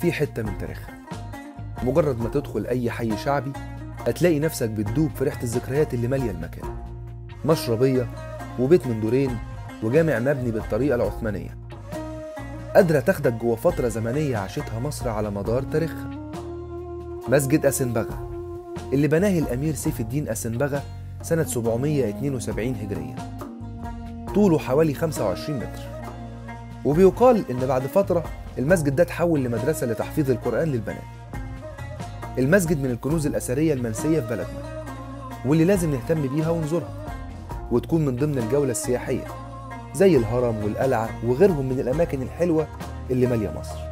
في حتة من تاريخها مجرد ما تدخل أي حي شعبي هتلاقي نفسك بتدوب في ريحة الذكريات اللي مالية المكان مشربية وبيت من دورين وجامع مبني بالطريقة العثمانية قادرة تاخدك جوه فترة زمنية عاشتها مصر على مدار تاريخها مسجد أسنبغة اللي بناه الأمير سيف الدين أسنبغة سنة 772 هجرية طوله حوالي 25 متر وبيقال إن بعد فترة المسجد ده اتحول لمدرسة لتحفيظ القرآن للبنات المسجد من الكنوز الأثرية المنسية في بلدنا واللي لازم نهتم بيها ونزورها وتكون من ضمن الجولة السياحية زي الهرم والقلعة وغيرهم من الأماكن الحلوة اللي مالية مصر